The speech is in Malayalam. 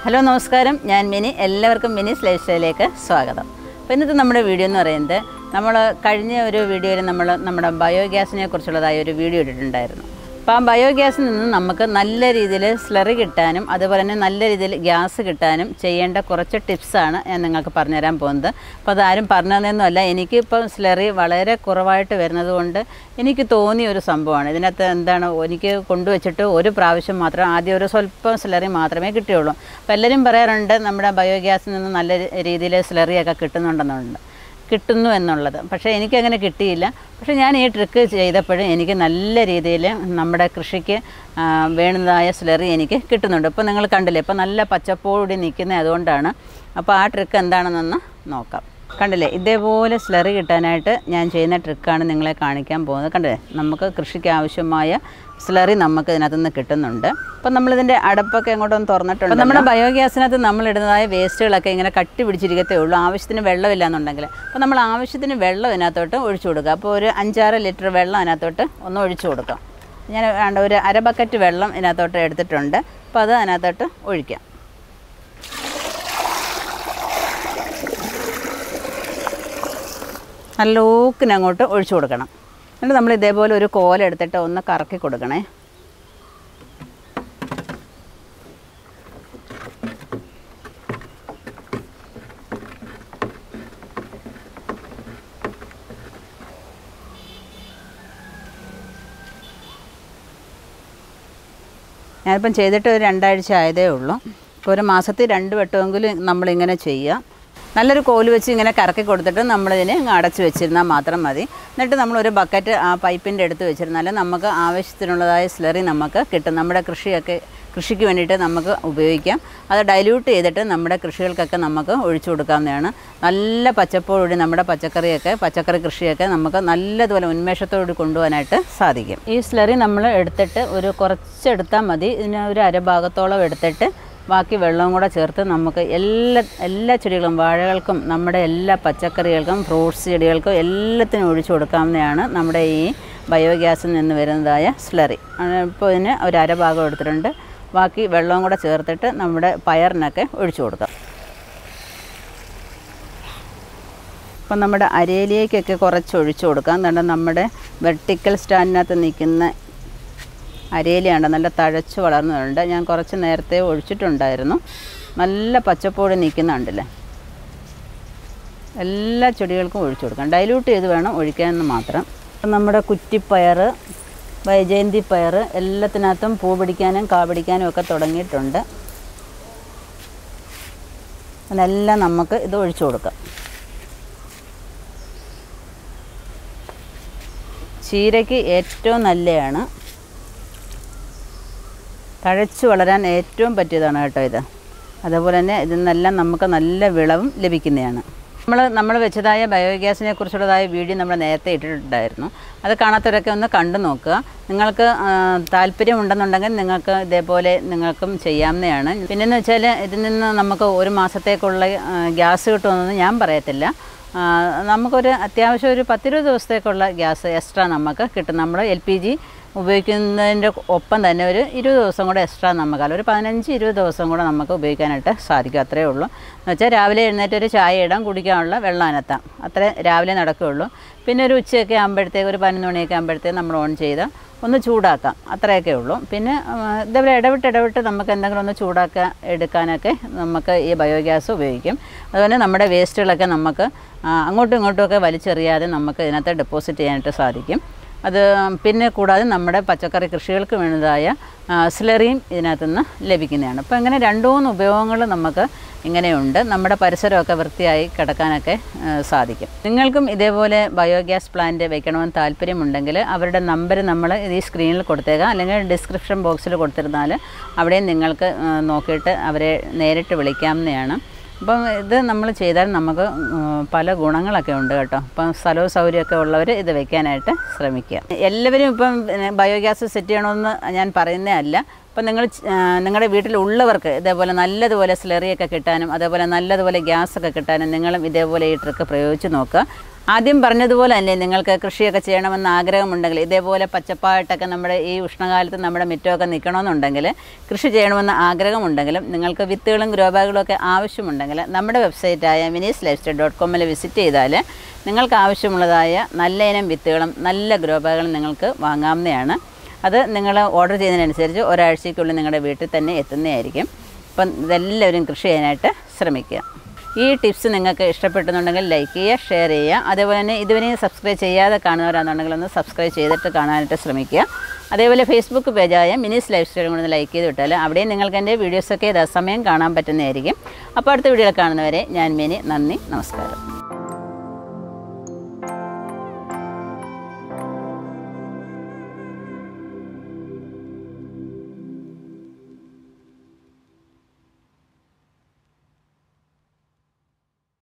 ഹലോ നമസ്കാരം ഞാൻ മിനി എല്ലാവർക്കും മിനി ലൈഫ് സ്റ്റൈലിലേക്ക് സ്വാഗതം അപ്പോൾ ഇന്നത്തെ നമ്മുടെ വീഡിയോ എന്ന് പറയുന്നത് നമ്മൾ കഴിഞ്ഞ ഒരു വീഡിയോയിൽ നമ്മൾ നമ്മുടെ ബയോഗ്യാസിനെ കുറിച്ചുള്ളതായ ഒരു വീഡിയോ ഇട്ടിട്ടുണ്ടായിരുന്നു അപ്പോൾ ആ ബയോഗ്യാസിൽ നിന്ന് നമുക്ക് നല്ല രീതിയിൽ സ്ലറി കിട്ടാനും അതുപോലെ തന്നെ നല്ല രീതിയിൽ ഗ്യാസ് കിട്ടാനും ചെയ്യേണ്ട കുറച്ച് ടിപ്സാണ് ഞാൻ നിങ്ങൾക്ക് പറഞ്ഞുതരാൻ പോകുന്നത് അപ്പോൾ അതാരും പറഞ്ഞു തന്നൊന്നുമല്ല എനിക്കിപ്പം സ്ലറി വളരെ കുറവായിട്ട് വരുന്നത് കൊണ്ട് എനിക്ക് തോന്നിയ ഒരു സംഭവമാണ് ഇതിനകത്ത് എന്താണ് എനിക്ക് കൊണ്ടുവച്ചിട്ട് ഒരു പ്രാവശ്യം മാത്രം ആദ്യം ഒരു സ്വല്പം സ്ലറി മാത്രമേ കിട്ടിയുള്ളൂ അപ്പോൾ എല്ലാവരും പറയാറുണ്ട് നമ്മുടെ ബയോഗ്യാസിൽ നിന്ന് നല്ല രീതിയിൽ സ്ലറിയൊക്കെ കിട്ടുന്നുണ്ടെന്നുണ്ട് കിട്ടുന്നു എന്നുള്ളത് പക്ഷേ എനിക്കങ്ങനെ കിട്ടിയില്ല പക്ഷേ ഞാൻ ഈ ട്രിക്ക് ചെയ്തപ്പോഴും എനിക്ക് നല്ല രീതിയിൽ നമ്മുടെ കൃഷിക്ക് ആ, വേണ്ടുന്നതായ സ്ലറി എനിക്ക് കിട്ടുന്നുണ്ട് ഇപ്പോൾ നിങ്ങൾ കണ്ടില്ലേ ഇപ്പോൾ നല്ല പച്ചപ്പോടി നിൽക്കുന്നത് അതുകൊണ്ടാണ് അപ്പോൾ ആ ട്രിക്ക് എന്താണെന്നൊന്ന് നോക്കാം കണ്ടില്ലേ ഇതേപോലെ സ്ലറി കിട്ടാനായിട്ട് ഞാൻ ചെയ്യുന്ന ട്രിക്കാണ് നിങ്ങളെ കാണിക്കാൻ പോകുന്നത് കണ്ടില്ലേ നമുക്ക് കൃഷിക്ക് ആവശ്യമായ സ്ലറി നമുക്ക് ഇതിനകത്ത് നിന്ന് കിട്ടുന്നുണ്ട് അപ്പോൾ നമ്മളിതിൻ്റെ അടപ്പൊക്കെ എങ്ങോട്ടൊന്ന് തുറന്നിട്ടുണ്ട് അപ്പോൾ നമ്മുടെ ബയോഗ്യാസിനകത്ത് നമ്മളിടുന്നതായ വേസ്റ്റുകളൊക്കെ ഇങ്ങനെ കട്ടി പിടിച്ചിരിക്കത്തേ ഉള്ളൂ ആവശ്യത്തിന് വെള്ളമില്ല എന്നുണ്ടെങ്കിൽ അപ്പോൾ നമ്മൾ ആവശ്യത്തിന് വെള്ളം ഇതിനകത്തോട്ട് ഒഴിച്ചു കൊടുക്കുക അപ്പോൾ ഒരു അഞ്ചാറ് ലിറ്റർ വെള്ളം അതിനകത്തോട്ട് ഒന്ന് ഒഴിച്ചു കൊടുക്കാം ഞാൻ വേണ്ട ഒരു അര ബക്കറ്റ് വെള്ളം ഇതിനകത്തോട്ട് എടുത്തിട്ടുണ്ട് അപ്പോൾ അത് അതിനകത്തോട്ട് ഒഴിക്കാം നല്ല ഊക്കിന് അങ്ങോട്ട് ഒഴിച്ചു കൊടുക്കണം എന്നിട്ട് നമ്മൾ ഇതേപോലെ ഒരു കോല എടുത്തിട്ട് ഒന്ന് കറക്കി കൊടുക്കണേ ഞാനിപ്പം ചെയ്തിട്ട് ഒരു രണ്ടാഴ്ച ആയതേ ഉള്ളൂ ഇപ്പോൾ ഒരു മാസത്തിൽ രണ്ട് വട്ടമെങ്കിലും നമ്മളിങ്ങനെ ചെയ്യുക നല്ലൊരു കോല് വെച്ച് ഇങ്ങനെ കറക്കി കൊടുത്തിട്ട് നമ്മളിതിനെ അങ്ങ് അടച്ച് വെച്ചിരുന്നാൽ മാത്രം മതി എന്നിട്ട് നമ്മളൊരു ബക്കറ്റ് ആ പൈപ്പിൻ്റെ അടുത്ത് വെച്ചിരുന്നാൽ നമുക്ക് ആവശ്യത്തിനുള്ളതായ സ്ലറി നമുക്ക് കിട്ടും നമ്മുടെ കൃഷിയൊക്കെ കൃഷിക്ക് വേണ്ടിയിട്ട് നമുക്ക് ഉപയോഗിക്കാം അത് ഡൈല്യൂട്ട് ചെയ്തിട്ട് നമ്മുടെ കൃഷികൾക്കൊക്കെ നമുക്ക് ഒഴിച്ചു കൊടുക്കാവുന്നതാണ് നല്ല പച്ചപ്പോടുകൂടി നമ്മുടെ പച്ചക്കറിയൊക്കെ പച്ചക്കറി കൃഷിയൊക്കെ നമുക്ക് നല്ലതുപോലെ ഉന്മേഷത്തോടുകൂടി കൊണ്ടുപോകാനായിട്ട് സാധിക്കും ഈ സ്ലറി നമ്മൾ എടുത്തിട്ട് ഒരു കുറച്ചെടുത്താൽ മതി ഇതിന് ഒരു അരഭാഗത്തോളം എടുത്തിട്ട് ബാക്കി വെള്ളവും കൂടെ ചേർത്ത് നമുക്ക് എല്ലാ എല്ലാ ചെടികളും വാഴകൾക്കും നമ്മുടെ എല്ലാ പച്ചക്കറികൾക്കും ഫ്രൂട്ട്സ് ചെടികൾക്കും എല്ലാത്തിനും ഒഴിച്ചു കൊടുക്കാവുന്നതാണ് നമ്മുടെ ഈ ബയോഗ്യാസിൽ നിന്ന് വരുന്നതായ സ്ലറി ഇപ്പോൾ ഇതിന് ഒരു അരഭാഗം എടുത്തിട്ടുണ്ട് ബാക്കി വെള്ളവും കൂടെ ചേർത്തിട്ട് നമ്മുടെ പയറിനൊക്കെ ഒഴിച്ചു കൊടുക്കാം അപ്പം നമ്മുടെ അരയിലേക്കൊക്കെ കുറച്ച് ഒഴിച്ചു കൊടുക്കാം കണ്ട നമ്മുടെ വെർട്ടിക്കൽ സ്റ്റാൻഡിനകത്ത് നിൽക്കുന്ന അരയിലയാണ് നല്ല തഴച്ച് വളർന്നതുണ്ട് ഞാൻ കുറച്ച് നേരത്തെ ഒഴിച്ചിട്ടുണ്ടായിരുന്നു നല്ല പച്ചപ്പോടി നിൽക്കുന്നുണ്ടല്ലേ എല്ലാ ചെടികൾക്കും ഒഴിച്ചു കൊടുക്കാം ഡൈല്യൂട്ട് ചെയ്ത് വേണം ഒഴിക്കാനെന്ന് മാത്രം അപ്പം നമ്മുടെ കുറ്റിപ്പയർ വൈജയന്തി പയർ എല്ലാത്തിനകത്തും പൂ പിടിക്കാനും കാ പിടിക്കാനും ഒക്കെ തുടങ്ങിയിട്ടുണ്ട് അതിനെല്ലാം നമുക്ക് ഇത് ഒഴിച്ചു കൊടുക്കാം ചീരയ്ക്ക് ഏറ്റവും നല്ലതാണ് തഴച്ചു വളരാൻ ഏറ്റവും പറ്റിയതാണ് കേട്ടോ ഇത് അതുപോലെ തന്നെ ഇതിൽ നിന്നെല്ലാം നമുക്ക് നല്ല വിളവും ലഭിക്കുന്നതാണ് നമ്മൾ നമ്മൾ വെച്ചതായ ബയോഗ്യാസിനെ കുറിച്ചുള്ളതായ വീഡിയോ നമ്മൾ നേരത്തെ ഇട്ടിട്ടുണ്ടായിരുന്നു അത് കാണാത്തവരൊക്കെ ഒന്ന് കണ്ടു നോക്കുക നിങ്ങൾക്ക് ആ, താല്പര്യമുണ്ടെന്നുണ്ടെങ്കിൽ നിങ്ങൾക്ക് ഇതേപോലെ നിങ്ങൾക്കും ചെയ്യാവുന്നതാണ് പിന്നെന്ന് വെച്ചാൽ ഇതിൽ നിന്ന് നമുക്ക് ഒരു മാസത്തേക്കുള്ള ആ, ഗ്യാസ് കിട്ടുമെന്ന് ഞാൻ പറയത്തില്ല ആ, നമുക്കൊരു അത്യാവശ്യം ഒരു പത്തിരുപത് ദിവസത്തേക്കുള്ള ഗ്യാസ് എക്സ്ട്രാ നമുക്ക് കിട്ടും നമ്മൾ എൽ പി ജി ഉപയോഗിക്കുന്നതിൻ്റെ ഒപ്പം തന്നെ ഒരു ഇരുപത് ദിവസം കൂടെ എക്സ്ട്രാ നമുക്ക് അല്ല ഒരു പതിനഞ്ച് ഇരുപത് ദിവസം കൂടെ നമുക്ക് ഉപയോഗിക്കാനായിട്ട് സാധിക്കും അത്രയേ ഉള്ളൂ എന്ന് വെച്ചാൽ രാവിലെ എഴുന്നേറ്റ് ഒരു ചായ ഇടാൻ കുടിക്കാനുള്ള വെള്ളം അനത്താം അത്രേ രാവിലെ നടക്കുകയുള്ളൂ പിന്നെ ഒരു ഉച്ചയൊക്കെ ആകുമ്പോഴത്തേക്ക് ഒരു പതിനൊന്ന് മണിയൊക്കെ ആകുമ്പോഴത്തേക്ക് നമ്മൾ ഓൺ ചെയ്ത് ഒന്ന് ചൂടാക്കാം അത്രയൊക്കെ ഉള്ളൂ പിന്നെ ആ, ഇതേപോലെ ഇടവിട്ട് ഇടവിട്ട് നമുക്ക് എന്തെങ്കിലും ഒന്ന് ചൂടാക്കാൻ എടുക്കാനൊക്കെ നമുക്ക് ഈ ബയോഗ്യാസ് ഉപയോഗിക്കും അതുപോലെ നമ്മുടെ വേസ്റ്റുകളൊക്കെ നമുക്ക് ആ, അങ്ങോട്ടും ഇങ്ങോട്ടുമൊക്കെ വലിച്ചെറിയാതെ നമുക്ക് ഇതിനകത്ത് ഡെപ്പോസിറ്റ് ചെയ്യാനായിട്ട് സാധിക്കും അത് പിന്നെ കൂടാതെ നമ്മുടെ പച്ചക്കറി കൃഷികൾക്ക് വേണ്ടതായ ആ, സ്ലറിയും ഇതിനകത്തുനിന്ന് ലഭിക്കുന്നതാണ് അപ്പോൾ ഇങ്ങനെ രണ്ട് മൂന്ന് ഉപയോഗങ്ങൾ നമുക്ക് ഇങ്ങനെയുണ്ട് നമ്മുടെ പരിസരമൊക്കെ വൃത്തിയായി കിടക്കാനൊക്കെ ആ, സാധിക്കും നിങ്ങൾക്കും ഇതേപോലെ ബയോഗ്യാസ് പ്ലാന്റ് വെക്കണമെന്ന് താല്പര്യമുണ്ടെങ്കിൽ അവരുടെ നമ്പർ നമ്മൾ ഈ സ്ക്രീനിൽ കൊടുത്തേക്കാം അല്ലെങ്കിൽ ഡിസ്ക്രിപ്ഷൻ ബോക്സിൽ കൊടുത്തിരുന്നാൽ അവിടെയും നിങ്ങൾക്ക് ആ, നോക്കിയിട്ട് അവരെ നേരിട്ട് വിളിക്കാവുന്നതാണ് അപ്പം ഇത് നമ്മൾ ചെയ്താൽ നമുക്ക് ഉം, പല ഗുണങ്ങളൊക്കെ ഉണ്ട് കേട്ടോ അപ്പം സ്ഥലവും സൗകര്യമൊക്കെ ഉള്ളവർ ഇത് വെക്കാനായിട്ട് ശ്രമിക്കുക എല്ലാവരും ഇപ്പം പിന്നെ ബയോഗ്യാസ് സെറ്റ് ചെയ്യണമെന്ന് ഞാൻ പറയുന്നേ അല്ല അപ്പം നിങ്ങൾ ച- ആ, നിങ്ങളുടെ വീട്ടിലുള്ളവർക്ക് ഇതേപോലെ നല്ലതുപോലെ സ്ലറിയൊക്കെ കിട്ടാനും അതേപോലെ നല്ലതുപോലെ ഗ്യാസൊക്കെ കിട്ടാനും നിങ്ങളും ഇതേപോലെ ഈ ട്രിക്ക് പ്രയോഗിച്ച് നോക്കുക ആദ്യം പറഞ്ഞതുപോലെ തന്നെ നിങ്ങൾക്ക് കൃഷിയൊക്കെ ചെയ്യണമെന്ന് ആഗ്രഹമുണ്ടെങ്കിൽ ഇതേപോലെ പച്ചപ്പായിട്ടൊക്കെ നമ്മുടെ ഈ ഉഷ്ണകാലത്ത് നമ്മുടെ മുറ്റമൊക്കെ നിൽക്കണമെന്നുണ്ടെങ്കിൽ കൃഷി ചെയ്യണമെന്ന് ആഗ്രഹമുണ്ടെങ്കിലും നിങ്ങൾക്ക് വിത്തുകളും ഗ്രോബാഗുകളും ഒക്കെ ആവശ്യമുണ്ടെങ്കിൽ നമ്മുടെ വെബ്സൈറ്റായ മിനീസ് ലൈഫ് സ്റ്റൈൽ ഡോട്ട് കോമിൽ വിസിറ്റ് ചെയ്താൽ നിങ്ങൾക്ക് ആവശ്യമുള്ളതായ നല്ല ഇനം വിത്തുകളും നല്ല ഗ്രോബാഗുകളും നിങ്ങൾക്ക് വാങ്ങാവുന്നതാണ് അത് നിങ്ങൾ ഓർഡർ ചെയ്യുന്നതിനനുസരിച്ച് ഒരാഴ്ചയ്ക്കുള്ളിൽ നിങ്ങളുടെ വീട്ടിൽ തന്നെ എത്തുന്നതായിരിക്കും അപ്പം ഇതെല്ലാവരും കൃഷി ചെയ്യാനായിട്ട് ശ്രമിക്കുക ഈ ടിപ്സ് നിങ്ങൾക്ക് ഇഷ്ടപ്പെട്ടെന്നുണ്ടെങ്കിൽ ലൈക്ക് ചെയ്യുക ഷെയർ ചെയ്യുക അതേപോലെ തന്നെ ഇതുവരെയും സബ്സ്ക്രൈബ് ചെയ്യാതെ കാണുന്നവരാണെന്നുണ്ടെങ്കിൽ ഒന്ന് സബ്സ്ക്രൈബ് ചെയ്തിട്ട് കാണാനായിട്ട് ശ്രമിക്കുക അതേപോലെ ഫേസ്ബുക്ക് പേജായ മിനിസ് ലൈഫ് സ്റ്റൈലും കൂടെ ഒന്ന് ലൈക്ക് ചെയ്ത് വിട്ടാൽ അവിടെയും നിങ്ങൾക്ക് എൻ്റെ വീഡിയോസൊക്കെ യഥാസമയം കാണാൻ പറ്റുന്നതായിരിക്കും അപ്പോൾ അടുത്ത വീഡിയോയിൽ കാണുന്നവരെ ഞാൻ മിനി നന്ദി നമസ്കാരം